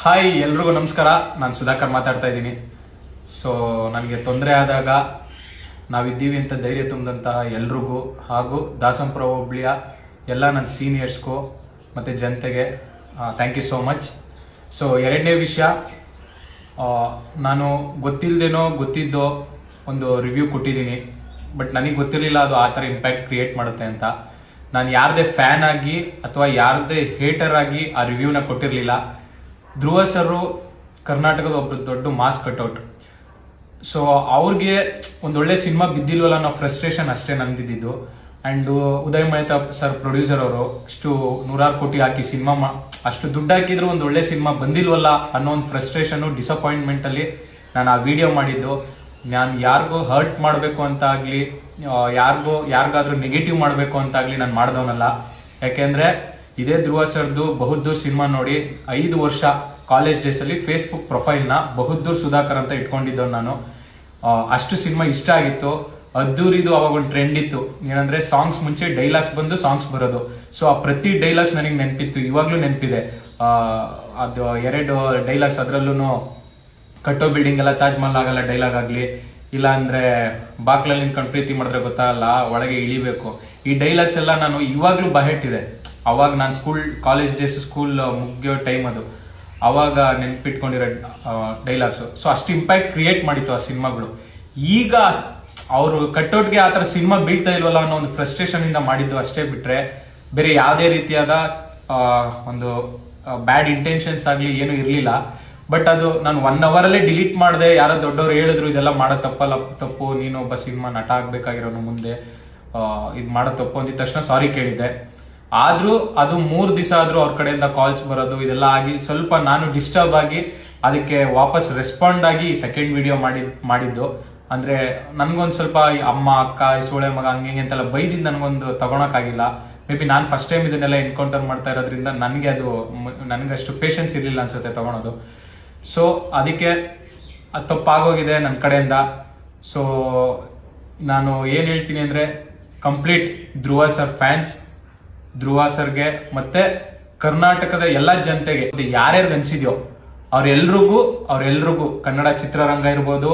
hi ಎಲ್ರಿಗೂ ನಮಸ್ಕಾರ ನಾನು ಸುಧಾಕರ್ ಮಾತಾಡ್ತಾ ಇದ್ದೀನಿ ಸೊ ನನಗೆ ತೊಂದರೆ ಆದಾಗ ನಾವಿದ್ದೀವಿ ಅಂತ ಧೈರ್ಯ ತುಂಬಿದಂತಹ ಎಲ್ರಿಗೂ ಹಾಗೂ ದಾಸಂಪುರ ಹೋಬಳಿಯ ಎಲ್ಲ ನನ್ನ ಸೀನಿಯರ್ಸ್ಗೂ ಮತ್ತು ಜನತೆಗೆ thank you so much so ಎರಡನೇ ವಿಷಯ ಆ, ನಾನು ಗೊತ್ತಿಲ್ಲದೇನೋ ಗೊತ್ತಿದ್ದೋ ಒಂದು ರಿವ್ಯೂ ಕೊಟ್ಟಿದ್ದೀನಿ ಬಟ್ ನನಗೆ ಗೊತ್ತಿರಲಿಲ್ಲ ಅದು ಆ ಥರ ಇಂಪ್ಯಾಕ್ಟ್ ಕ್ರಿಯೇಟ್ ಮಾಡುತ್ತೆ ಅಂತ ನಾನು ಯಾರದೇ ಫ್ಯಾನ್ ಆಗಿ ಅಥವಾ ಯಾರದೇ ಹೇಟರ್ ಆಗಿ ಆ ರಿವ್ಯೂನ ಕೊಟ್ಟಿರಲಿಲ್ಲ ಧ್ರುವ ಸರು ಕರ್ನಾಟಕದ ಒಬ್ರು ದೊಡ್ಡ ಮಾಸ್ ಕಟ್ಔಟ್ ಸೊ ಅವ್ರಿಗೆ ಒಂದು ಒಳ್ಳೆ ಸಿನಿಮಾ ಬಿದ್ದಿಲ್ವಲ್ಲ ಅನ್ನೋ ಫ್ರಸ್ಟ್ರೇಷನ್ ಅಷ್ಟೇ ನಂದಿದ್ದು and Uday Mehta sir producer ಅವರು ಅಷ್ಟು ನೂರಾರು ಕೋಟಿ ಹಾಕಿ ಸಿನಿಮಾ ಅಷ್ಟು ದುಡ್ಡು ಹಾಕಿದ್ರು ಒಂದು ಒಳ್ಳೆ ಸಿನಿಮಾ ಬಂದಿಲ್ವಲ್ಲ ಅನ್ನೋ ಒಂದು ಫ್ರಸ್ಟ್ರೇಷನ್ ಡಿಸಪಾಯಿಂಟ್ಮೆಂಟ್ ಅಲ್ಲಿ ನಾನು ಆ ವಿಡಿಯೋ ಮಾಡಿದ್ದು ನಾನು ಯಾರಿಗೂ ಹರ್ಟ್ ಮಾಡಬೇಕು ಅಂತ ಆಗ್ಲಿ ಆ, ಯಾರಿಗೂ ಯಾರಿಗಾದ್ರೂ ನೆಗೆಟಿವ್ ಮಾಡಬೇಕು ಅಂತ ಆಗ್ಲಿ ನಾನು ಮಾಡ್ದವನಲ್ಲ ಯಾಕೆಂದ್ರೆ ಇದೇ ಧ್ರುವ ಸರ್ದು ಬಹುದ್ದೂರ್ ಸಿನಿಮಾ ನೋಡಿ ಐದು ವರ್ಷ ಕಾಲೇಜ್ ಡೇಸ್ ಅಲ್ಲಿ ಫೇಸ್ಬುಕ್ ಪ್ರೊಫೈಲ್ ನ ಬಹುದ್ದೂರ್ ಸುಧಾಕರ್ ಅಂತ ಇಟ್ಕೊಂಡಿದ್ದವ್ ನಾನು ಆ, ಅಷ್ಟು ಸಿನಿಮಾ ಇಷ್ಟ ಆಗಿತ್ತು ಅದ್ದೂರಿದು ಅವಾಗ ಒಂದು ಟ್ರೆಂಡ್ ಇತ್ತು ಏನಂದ್ರೆ ಸಾಂಗ್ಸ್ ಮುಂಚೆ ಡೈಲಾಗ್ಸ್ ಬಂದು ಸಾಂಗ್ಸ್ ಬರೋದು ಸೊ ಆ ಪ್ರತಿ ಡೈಲಾಗ್ಸ್ ನನಗೆ ನೆನಪಿತ್ತು ಇವಾಗ್ಲೂ ನೆನಪಿದೆ ಅದು ಎರಡು ಡೈಲಾಗ್ಸ್ ಅದ್ರಲ್ಲೂ ಕಟ್ಟೋ ಬಿಲ್ಡಿಂಗ್ ಎಲ್ಲ ತಾಜ್ ಮಹಲ್ ಆಗಲ್ಲ ಡೈಲಾಗ್ ಆಗ್ಲಿ ಇಲ್ಲ ಅಂದ್ರೆ ಬಾಕ್ಲಲ್ಲಿ ನಿಂತ್ಕೊಂಡು ಪ್ರೀತಿ ಮಾಡಿದ್ರೆ ಗೊತ್ತಾಗಲ್ಲ ಒಳಗೆ ಇಳಿಬೇಕು ಈ ಡೈಲಾಗ್ಸ್ ಎಲ್ಲ ನಾನು ಇವಾಗ್ಲೂ ಬಹೆಟ್ಟಿದೆ ಅವಾಗ ನಾನು ಸ್ಕೂಲ್ ಕಾಲೇಜ್ ಡೇಸ್ ಸ್ಕೂಲ್ ಮುಗಿಯೋ ಟೈಮ್ ಅದು ಅವಾಗ ನೆನ್ಪಿಟ್ಕೊಂಡಿರೋ ಡೈಲಾಗ್ಸ್ ಸೊ ಅಷ್ಟು ಇಂಪ್ಯಾಕ್ಟ್ ಕ್ರಿಯೇಟ್ ಮಾಡಿತ್ತು ಆ ಸಿನಿಮಾಗಳು ಈಗ ಅವರು ಕಟ್ಔಟ್ಗೆ ಆ ಥರ ಸಿನಿಮಾ ಬೀಳ್ತಾ ಇಲ್ವಲ್ಲ ಅನ್ನೋ ಒಂದು ಫ್ರಸ್ಟ್ರೇಷನ್ ಇಂದ ಮಾಡಿದ್ದು ಅಷ್ಟೇ ಬಿಟ್ರೆ ಬೇರೆ ಯಾವುದೇ ರೀತಿಯಾದ ಆ, ಒಂದು ಬ್ಯಾಡ್ ಇಂಟೆನ್ಷನ್ಸ್ ಆಗಲಿ ಏನು ಇರಲಿಲ್ಲ ಬಟ್ ಅದು ನಾನು ಒನ್ ಅವರ್ ಅಲ್ಲೇ ಡಿಲೀಟ್ ಮಾಡಿದೆ ಯಾರೋ ದೊಡ್ಡವರು ಹೇಳಿದ್ರು ಇದೆಲ್ಲ ಮಾಡೋ ತಪ್ಪಲ್ಲ ತಪ್ಪು ನೀನು ಒಬ್ಬ ಸಿನಿಮಾ ನಟ ಆಗ್ಬೇಕಾಗಿರೋನು ಮುಂದೆ ಇದು ಮಾಡೋ ತಪ್ಪು ಅಂದಿದ ತಕ್ಷಣ ಸಾರಿ ಕೇಳಿದ್ದೆ ಆದ್ರೂ ಅದು ಮೂರ್ ದಿವಸ ಆದ್ರೂ ಅವ್ರ ಕಡೆಯಿಂದ ಕಾಲ್ಸ್ ಬರೋದು ಇದೆಲ್ಲ ಆಗಿ ಸ್ವಲ್ಪ ನಾನು ಡಿಸ್ಟರ್ಬ್ ಆಗಿ ಅದಕ್ಕೆ ವಾಪಸ್ ರೆಸ್ಪಾಂಡ್ ಆಗಿ ಸೆಕೆಂಡ್ ವಿಡಿಯೋ ಮಾಡಿ ಮಾಡಿದ್ದು ಅಂದ್ರೆ ನನ್ಗೊಂದ್ ಸ್ವಲ್ಪ ಈ ಅಮ್ಮ ಅಕ್ಕ ಈ ಸೋಳೆ ಮಗ ಹಂಗೆ ಹಿಂಗೆ ಅಂತೆಲ್ಲ ಬೈದಿದ್ದು ನನಗೊಂದು ತಗೊಳಕ್ಕಾಗಿಲ್ಲ ಮೇ ಬಿ ನಾನು ಫಸ್ಟ್ ಟೈಮ್ ಇದನ್ನೆಲ್ಲ ಎನ್ಕೌಂಟರ್ ಮಾಡ್ತಾ ಇರೋದ್ರಿಂದ ನನಗೆ ಅದು ಮ- ನನಗಷ್ಟು ಪೇಷನ್ಸ್ ಇರಲಿಲ್ಲ ಅನ್ಸುತ್ತೆ ತಗೊಳೋದು ಸೊ ಅದಕ್ಕೆ ಅದು ತಪ್ಪಾಗೋಗಿದೆ ನನ್ನ ಕಡೆಯಿಂದ ಸೊ ನಾನು ಏನ್ ಹೇಳ್ತೀನಿ ಅಂದ್ರೆ complete Dhruva sir fans Dhruva ಸರ್ಗೆ ಮತ್ತೆ ಕರ್ನಾಟಕದ ಎಲ್ಲ ಜನತೆಗೆ ಇದು ಯಾರ್ಯಾರಿಗೆ ಅನ್ಸಿದ್ಯೋ ಅವ್ರೆಲ್ರಿಗೂ ಅವ್ರೆಲ್ರಿಗೂ ಕನ್ನಡ ಚಿತ್ರರಂಗ ಇರ್ಬೋದು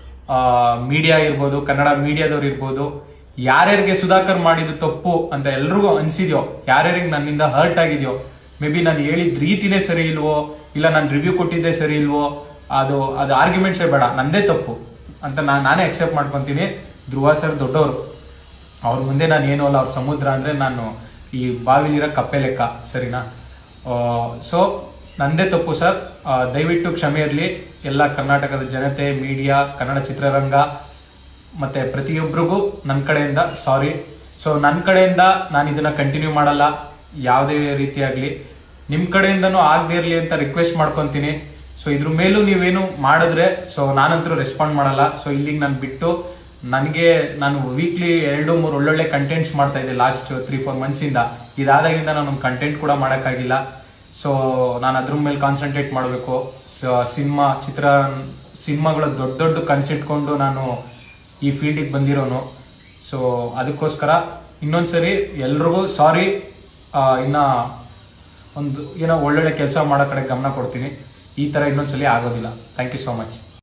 ಮೀಡಿಯಾ ಇರ್ಬೋದು ಕನ್ನಡ ಮೀಡಿಯಾದವ್ರು ಇರ್ಬೋದು ಯಾರ್ಯಾರಿಗೆ ಸುಧಾಕರ್ ಮಾಡಿದ್ದು ತಪ್ಪು ಅಂತ ಎಲ್ರಿಗೂ ಅನ್ಸಿದ್ಯೋ ಯಾರ್ಯಾರಿಗೆ ನನ್ನಿಂದ ಹರ್ಟ್ ಆಗಿದ್ಯೋ ಮೇ ಬಿ ನಾನು ಹೇಳಿದ ರೀತಿನೇ ಸರಿ ಇಲ್ವೋ ಇಲ್ಲ ನಾನು ರಿವ್ಯೂ ಕೊಟ್ಟಿದ್ದೆ ಸರಿ ಇಲ್ವೋ ಅದು ಅದು ಆರ್ಗ್ಯುಮೆಂಟ್ಸೇ ಬೇಡ ನಂದೇ ತಪ್ಪು ಅಂತ ನಾನು ನಾನೇ ಅಕ್ಸೆಪ್ಟ್ ಮಾಡ್ಕೊಂತೀನಿ ಧ್ರುವ ಸರ್ ದೊಡ್ಡವರು ಅವ್ರ ಮುಂದೆ ನಾನು ಏನು ಅಲ್ಲ ಅವ್ರ ಸಮುದ್ರ ಅಂದ್ರೆ ನಾನು ಈ ಬಾವಿಲಿರೋ ಕಪ್ಪೆ ಲೆಕ್ಕ ಸರಿನಾ ಸೊ ನಂದೇ ತಪ್ಪು ಸರ್ ಆ, ದಯವಿಟ್ಟು ಕ್ಷಮೆ ಇರಲಿ ಎಲ್ಲ ಕರ್ನಾಟಕದ ಜನತೆ ಮೀಡಿಯಾ ಕನ್ನಡ ಚಿತ್ರರಂಗ ಮತ್ತೆ ಪ್ರತಿಯೊಬ್ಬರಿಗೂ ನನ್ನ ಕಡೆಯಿಂದ ಸಾರಿ ಸೊ ನನ್ನ ಕಡೆಯಿಂದ ನಾನು ಇದನ್ನ ಕಂಟಿನ್ಯೂ ಮಾಡಲ್ಲ ಯಾವುದೇ ರೀತಿಯಾಗ್ಲಿ ನಿಮ್ಮ ಕಡೆಯಿಂದನೂ ಆಗದೆ ಇರಲಿ ಅಂತ ರಿಕ್ವೆಸ್ಟ್ ಮಾಡ್ಕೊಂತೀನಿ ಸೊ ಇದ್ರ ಮೇಲೂ ನೀವೇನು ಮಾಡಿದ್ರೆ ಸೊ ನಾನಂತರೂ ರೆಸ್ಪಾಂಡ್ ಮಾಡಲ್ಲ ಸೊ ಇಲ್ಲಿಗೆ ನಾನು ಬಿಟ್ಟು ನನಗೆ ನಾನು ವೀಕ್ಲಿ ಎರಡು ಮೂರು ಒಳ್ಳೊಳ್ಳೆ ಕಂಟೆಂಟ್ಸ್ ಮಾಡ್ತಾ ಇದ್ದೆ ಲಾಸ್ಟ್ ತ್ರೀ ಫೋರ್ ಮಂತ್ಸಿಂದ ಇದಾದಾಗಿಂದ ನಾನು ಕಂಟೆಂಟ್ ಕೂಡ ಮಾಡೋಕ್ಕಾಗಿಲ್ಲ ಸೊ ನಾನು ಅದ್ರ ಮೇಲೆ ಕಾನ್ಸಂಟ್ರೇಟ್ ಮಾಡಬೇಕು ಸಿನಿಮಾ ಚಿತ್ರ ಸಿನಿಮಾಗಳ ದೊಡ್ಡ ದೊಡ್ಡ ಕನ್ಸಿಟ್ಕೊಂಡು ನಾನು ಈ ಫೀಲ್ಡಿಗೆ ಬಂದಿರೋನು ಸೊ ಅದಕ್ಕೋಸ್ಕರ ಇನ್ನೊಂದ್ಸರಿ ಎಲ್ರಿಗೂ ಸಾರಿ ಇನ್ನ ಒಂದು ಏನೋ ಒಳ್ಳೊಳ್ಳೆ ಕೆಲಸ ಮಾಡೋ ಕಡೆ ಗಮನ ಕೊಡ್ತೀನಿ ಈ ಥರ ಇನ್ನೊಂದ್ಸಲಿ ಆಗೋದಿಲ್ಲ ಥ್ಯಾಂಕ್ ಯು ಸೋ ಮಚ್